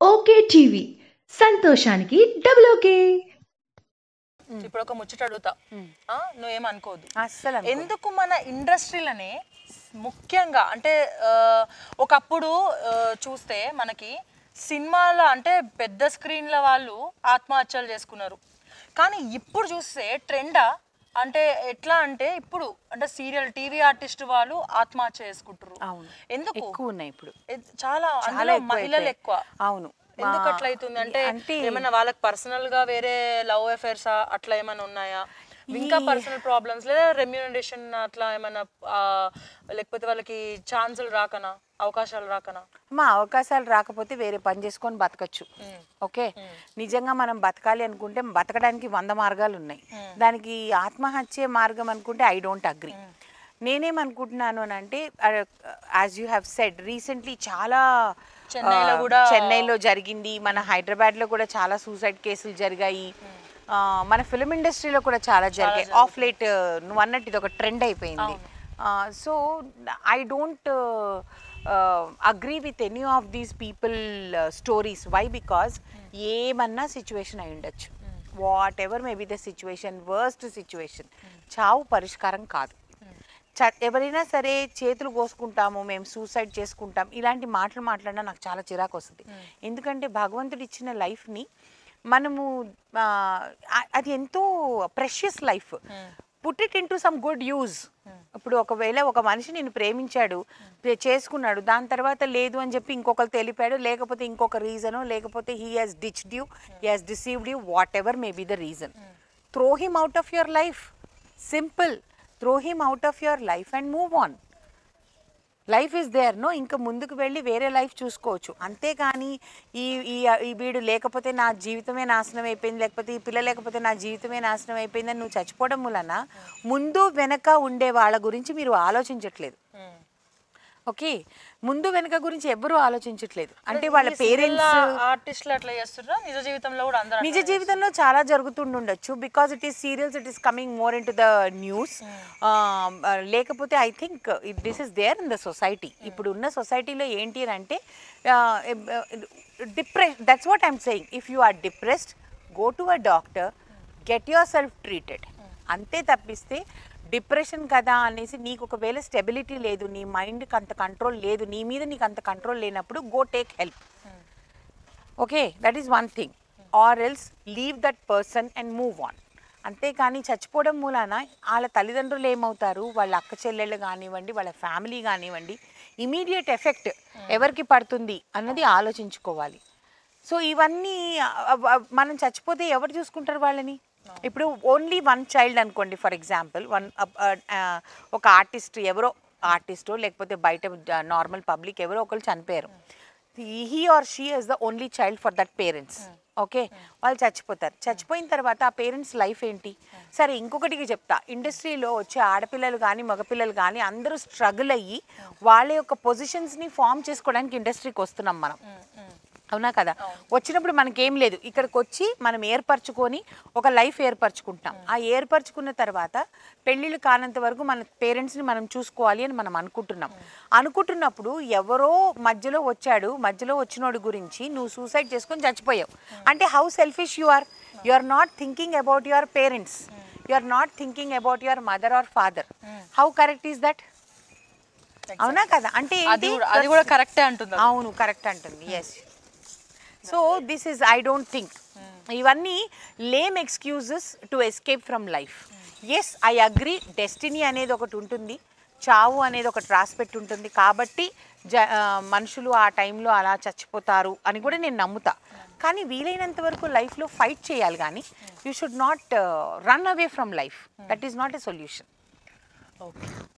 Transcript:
Okay TV సంతోషానికి double okay ఇప్పుడు ఒక ముచ్చట అడుగుతా ఆ, నువ్వేమనుకోదు అస్సలు అనుకోను. ఎందుకు మన ఇండస్ట్రీలనే ముఖ్యంగా అంటే ఆ, ఒకప్పుడు ఆ, చూస్తే మనకి సినిమాల అంటే పెద్ద స్క్రీన్ల వాళ్ళు ఆత్మహత్యలు చేసుకున్నారు కానీ ఇప్పుడు చూస్తే ట్రెండా అంటే ఎట్లా అంటే ఇప్పుడు అంటే సీరియల్ టీవీ ఆర్టిస్ట్ వాళ్ళు ఆత్మహత్య చేసుకుంటారు అవును ఎందుకు ఎక్కువ ఉన్నాయి ఇప్పుడు ఎ- చాలా చాలా అందులో ఎక్కువ మహిళలు అయిపోయాయి. ఎక్కువ అవును ఎందుకు మా- అట్లా అవుతుంది అంటే అంటే ఏమైనా వాళ్ళకి పర్సనల్ గా వేరే లవ్ అఫైర్స్ అట్లా ఏమైనా ఉన్నాయా ఇంకా పర్సనల్ ప్రాబ్లమ్స్ లేదా రెమ్యూనరేషన్ అట్లా ఏమైనా ఆ, లేకపోతే వాళ్ళకి ఛాన్సులు రాకనా అవకాశాలు రాకనా మా అవకాశాలు రాకపోతే వేరే పని చేసుకొని బతకచ్చు ఓకే నిజంగా మనం బతకాలి అనుకుంటే బతకడానికి వంద మార్గాలు ఉన్నాయి దానికి ఆత్మహత్య మార్గం అనుకుంటే ఐ డోంట్ అగ్రి నేనేమనుకుంటున్నాను అని అంటే as you have said recently చాలా చెన్నైలో ఆ, కూడా- చెన్నైలో జరిగింది మన హైదరాబాద్లో కూడా చాలా సూసైడ్ కేసులు జరిగాయి ఆ, మన ఫిలిం ఇండస్ట్రీలో కూడా చాలా జరిగాయి ఆఫ్ లేట్ నువ్వు అన్నట్టు ఇది ఒక ట్రెండ్ అయిపోయింది so I don't agree with any of these people stories why because ఏమన్నా సిచ్యువేషన్ అయి ఉండొచ్చు whatever may be the situation worst situation చావు పరిష్కారం కాదు చ- ఎవరైనా సరే చేతులు కోసుకుంటాము మేము సూసైడ్ చేసుకుంటాం ఇలాంటి మాటలు మాట్లాడినా నాకు చాలా చిరాకు వస్తుంది ఎందుకంటే భగవంతుడు ఇచ్చిన లైఫ్ని మనము ఆ, అ- అది ఎంతో precious life put it into some good use ఇప్పుడు ఒకవేళ ఒక మనిషి నేను ప్రేమించాడు ప్రే- చేసుకున్నాడు దాని తర్వాత లేదు అని చెప్పి ఇంకొకరు తెలిపాడు లేకపోతే ఇంకొక రీజను లేకపోతే he has ditched you he has deceived you whatever may be the reason throw him out of your life simple throw him out of your life and move on life is there no ఇంకా ముందుకు వెళ్ళి వేరే life చూసుకోవచ్చు అంతేకాని ఈ ఈ ఈ వీడు లేకపోతే నా జీవితమే నాశనం అయిపోయింది లేకపోతే ఈ పిల్ల లేకపోతే నా జీవితమే నాశనం అయిపోయిందని నువ్వు చచ్చిపోవడం వలన ముందు వెనక ఉండే వాళ్ళ గురించి మీరు ఆలోచించట్లేదు ఓకే ముందు వెనక గురించి ఎవ్వరూ ఆలోచించట్లేదు అంటే వాళ్ళ పేరెంట్స్ ఆర్టిస్టులు అట్లా చేస్తున్నా నిజ జీవితంలో కూడా అందరూ నిజ జీవితంలో చాలా జరుగుతుండొచ్చు because it is serials it is coming more into the news లేకపోతే I think this is there in the society ఇప్పుడు ఉన్న సొసైటీలో ఏంటి అని అంటే depress that's what I'm saying if you are depressed go to a doctor get yourself treated అంతే తప్పిస్తే depression కదా అనేసి నీకు ఒకవేళ స్టెబిలిటీ లేదు నీ మైండ్కి అంత కంట్రోల్ లేదు నీ మీద నీకు అంత కంట్రోల్ లేనప్పుడు go take help okay that is one thing or else leave that person and move on అంతేకాని చచ్చిపోవడం మూలాన వాళ్ళ తల్లిదండ్రులు ఏమవుతారు వాళ్ళ అక్క చెల్లెళ్ళు కానివ్వండి వాళ్ళ ఫ్యామిలీ కానివ్వండి ఇమీడియట్ ఎఫెక్ట్ ఎవరికి పడుతుంది అన్నది ఆలోచించుకోవాలి సో ఇవన్నీ అవ్- అవ్- మనం చచ్చిపోతే ఎవరు చూసుకుంటారు వాళ్ళని ఇప్పుడు ఓన్లీ వన్ చైల్డ్ అనుకోండి ఫర్ ఎగ్జాంపుల్ వన్ ఒక ఆర్టిస్ట్ ఎవరో ఆర్టిస్టో లేకపోతే బయట నార్మల్ పబ్లిక్ ఎవరో ఒకరు చనిపోయారు he or she is the only child for that parents okay వాళ్ళు చచ్చిపోతారు చచ్చిపోయిన తర్వాత ఆ పేరెంట్స్ లైఫ్ ఏంటి సరే ఇంకొకటికి చెప్తా ఇండస్ట్రీలో వచ్చే ఆడపిల్లలు కానీ మగపిల్లలు కానీ అందరూ స్ట్రగుల్ అయ్యి వాళ్ళ యొక్క పొజిషన్స్ని ఫామ్ చేసుకోవడానికి ఇండస్ట్రీకి వస్తున్నాం మనం అవునా కదా వచ్చినప్పుడు మనకేం లేదు ఇక్కడికి వచ్చి మనం ఏర్పరచుకొని ఒక లైఫ్ ఏర్పరచుకుంటాం ఆ ఏర్పరచుకున్న తర్వాత పెళ్ళిళ్ళు కానంత వరకు మన పేరెంట్స్ని మనం చూసుకోవాలి అని మనం అనుకుంటున్నాం అనుకుంటున్నప్పుడు ఎవరో మధ్యలో వచ్చాడు మధ్యలో వచ్చినోడి గురించి నువ్వు సూసైడ్ చేసుకొని చచ్చిపోయావు అంటే how selfish you are you are not thinking about your parents you are not thinking about your mother or father how correct is that అవునా కదా అంటే అది ఏంటి? కూడా అది కూడా కరెక్టే అంటుంది అది. అవును కరెక్ట్ అంటుంది yes so this is I don't think ఇవన్నీ lame excuses to escape from life yes I agree destiny అనేది ఒకటి ఉంటుంది చావు అనేది ఒకటి రాసిపెట్టి ఉంటుంది కాబట్టి జ ఆ, మనుషులు ఆ టైంలో అలా చచ్చిపోతారు అని కూడా నేను నమ్ముతా కానీ వీలైనంత వరకు లైఫ్లో ఫైట్ చేయాలి కానీ you should not run away from life that is not a solution okay